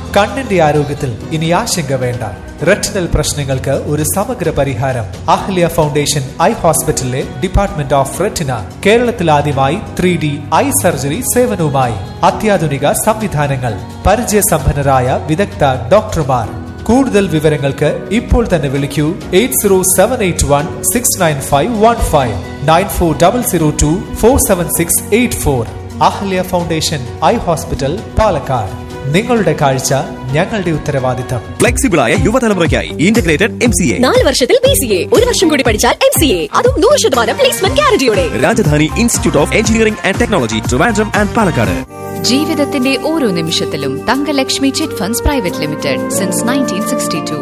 കണ്ണിന്റെ ആരോഗ്യത്തിൽ ഇനി ആശങ്ക വേണ്ട റെറ്റിനൽ പ്രശ്നങ്ങൾക്ക് ഒരു സമഗ്ര പരിഹാരം അഹ്ല്യ ഫൗണ്ടേഷൻ ഐ ഹോസ്പിറ്റലിലെ ഡിപ്പാർട്ട്മെന്റ് ഓഫ് റെറ്റിന കേരളത്തിൽ ആദ്യമായി ത്രീ ഡി ഐ സർജറി സേവനവുമായി അത്യാധുനിക സംവിധാനങ്ങൾ പരിചയസമ്പന്നരായ വിദഗ്ധ ഡോക്ടർമാർ കൂടുതൽ വിവരങ്ങൾക്ക് ഇപ്പോൾ തന്നെ വിളിക്കൂ eight zero seven eight one six nine five one five nine four double zero two four seven six eight four Ahalya foundation eye hospital Palakkad നിങ്ങളുടെ കാഴ്ച ഞങ്ങളുടെ ഉത്തരവാദിത്തം ഫ്ലെക്സിബിളായ യുവതലമുറയ്ക്കായി ഇന്റഗ്രേറ്റഡ് എം സി എ നാല് വർഷത്തിൽ ബി സി എ ഒരു വർഷം കൂടി പഠിച്ചാൽ എം സി എ അതും നൂറ് ശതമാനം പ്ലേസ്മെന്റ് ഗ്യാരണ്ടിയോടെ Rajadhani institute of engineering and technology Trivandrum and Palakkad ജീവിതത്തിന്റെ ഓരോ നിമിഷത്തിലും Thankalakshmi chit funds private limited since nineteen sixty two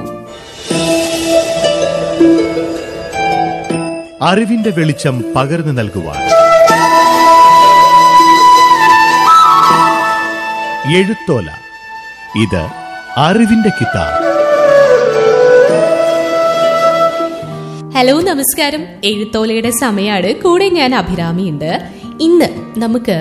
അറിവിന്റെ വെളിച്ചം പകർന്നു നൽകുവാൻ എഴുത്തോല ഇത് അറിവിന്റെ കിതാബ് ഹലോ നമസ്കാരം എഴുത്തോലയുടെ സമയമാണ് കൂടെ ഞാൻ അഭിരാമിയുണ്ട് ഇന്ന് നമുക്ക്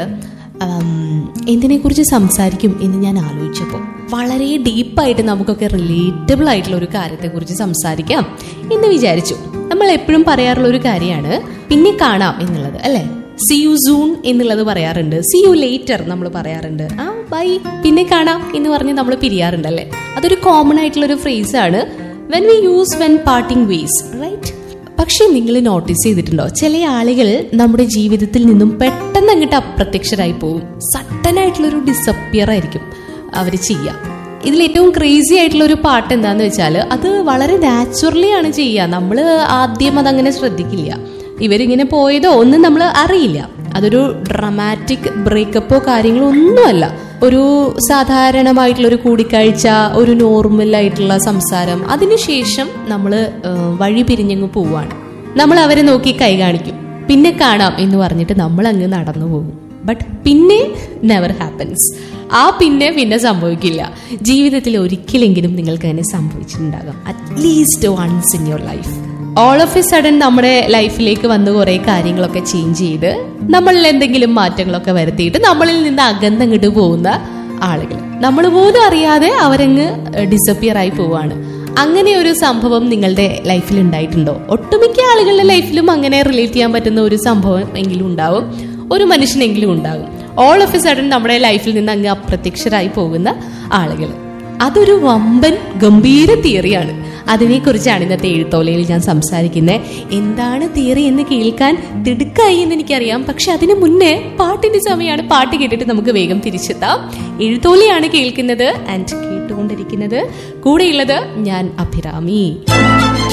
എന്തിനെ കുറിച്ച് സംസാരിക്കും എന്ന് ഞാൻ ആലോചിച്ചപ്പോൾ വളരെ ഡീപ്പായിട്ട് നമുക്കൊക്കെ റിലേറ്റബിൾ ആയിട്ടുള്ള ഒരു കാര്യത്തെക്കുറിച്ച് സംസാരിക്കാം എന്ന് വിചാരിച്ചു നമ്മൾ എപ്പോഴും പറയാറുള്ള ഒരു കാര്യമാണ് പിന്നെ കാണാം എന്നുള്ളത് അല്ലേ സി യു സൂൺ എന്നുള്ളത് പറയാറുണ്ട് സി യു ലേറ്റർ നമ്മൾ പറയാറുണ്ട് ആ ബൈ പിന്നെ കാണാം എന്ന് പറഞ്ഞ് നമ്മൾ പിരിയാറുണ്ടല്ലേ അതൊരു കോമൺ ആയിട്ടുള്ള ഒരു ഫ്രേസ് ആണ് when we use when parting ways right പക്ഷെ നിങ്ങൾ നോട്ടീസ് ചെയ്തിട്ടുണ്ടോ ചില ആളുകൾ നമ്മുടെ ജീവിതത്തിൽ നിന്നും പെട്ടെന്ന് അങ്ങോട്ട് അപ്രത്യക്ഷരായി പോകും സഡൻ ആയിട്ടുള്ള ഒരു ഡിസപ്പിയർ ആയിരിക്കും അവർ ചെയ്യുക ഇതിൽ ഏറ്റവും ക്രേസി ആയിട്ടുള്ള ഒരു പാട്ട് എന്താന്ന് വെച്ചാൽ അത് വളരെ നാച്ചുറലി ആണ് ചെയ്യുക നമ്മൾ ആദ്യം അതങ്ങനെ ശ്രദ്ധിക്കില്ല ഇവരിങ്ങനെ പോയതോ ഒന്നും നമ്മൾ അറിയില്ല അതൊരു ഡ്രമാറ്റിക് ബ്രേക്കപ്പോ കാര്യങ്ങളോ ഒന്നുമല്ല ഒരു സാധാരണമായിട്ടുള്ള ഒരു കൂടിക്കാഴ്ച ഒരു നോർമൽ ആയിട്ടുള്ള സംസാരം അതിനുശേഷം നമ്മൾ വഴി പിരിഞ്ഞങ്ങ് പോവാണ് നമ്മൾ അവരെ നോക്കി കൈ കാണിക്കും പിന്നെ കാണാം എന്ന് പറഞ്ഞിട്ട് നമ്മൾ അങ്ങ് നടന്നു പോകും ബട്ട് പിന്നെ നെവർ ഹാപ്പൻസ് ആ പിന്നെ പിന്നെ സംഭവിക്കില്ല ജീവിതത്തിൽ ഒരിക്കലെങ്കിലും നിങ്ങൾക്ക് അങ്ങനെ സംഭവിച്ചിട്ടുണ്ടാകാം at least once in your life all of a sudden നമ്മുടെ ലൈഫിലേക്ക് വന്ന് കുറെ കാര്യങ്ങളൊക്കെ ചേഞ്ച് ചെയ്ത് നമ്മളിൽ എന്തെങ്കിലും മാറ്റങ്ങളൊക്കെ വരുത്തിയിട്ട് നമ്മളിൽ നിന്ന് അകന്നങ്ങോട്ട് പോകുന്ന ആളുകൾ നമ്മൾ പോലും അറിയാതെ അവരങ്ങ് ഡിസപ്പിയർ ആയി പോവാണ് അങ്ങനെ ഒരു സംഭവം നിങ്ങളുടെ ലൈഫിൽ ഉണ്ടായിട്ടുണ്ടോ ഒട്ടുമിക്ക ആളുകളുടെ ലൈഫിലും അങ്ങനെ റിലേറ്റ് ചെയ്യാൻ പറ്റുന്ന ഒരു സംഭവം എങ്കിലും ഉണ്ടാവും ഒരു മനുഷ്യനെങ്കിലും ഉണ്ടാകും ഓൾ ഓഫ് എ സഡൻ നമ്മുടെ ലൈഫിൽ നിന്ന് അങ്ങ് അപ്രത്യക്ഷരായി പോകുന്ന ആളുകൾ അതൊരു വമ്പൻ ഗംഭീര തിയറിയാണ് അതിനെക്കുറിച്ചാണ് ഇന്നത്തെ എഴുത്തോലയിൽ ഞാൻ സംസാരിക്കുന്നത് എന്താണ് തിയറി എന്ന് കേൾക്കാൻ തിടുക്കായി എന്ന് എനിക്കറിയാം പക്ഷെ അതിനു മുന്നേ പാട്ടിന്റെ സമയമാണ് പാട്ട് കേട്ടിട്ട് നമുക്ക് വേഗം തിരിച്ചെത്താം എഴുത്തോലയാണ് കേൾക്കുന്നത് ആൻഡ് കേട്ടുകൊണ്ടിരിക്കുന്നത് കൂടെയുള്ളത് ഞാൻ അഭിരാമി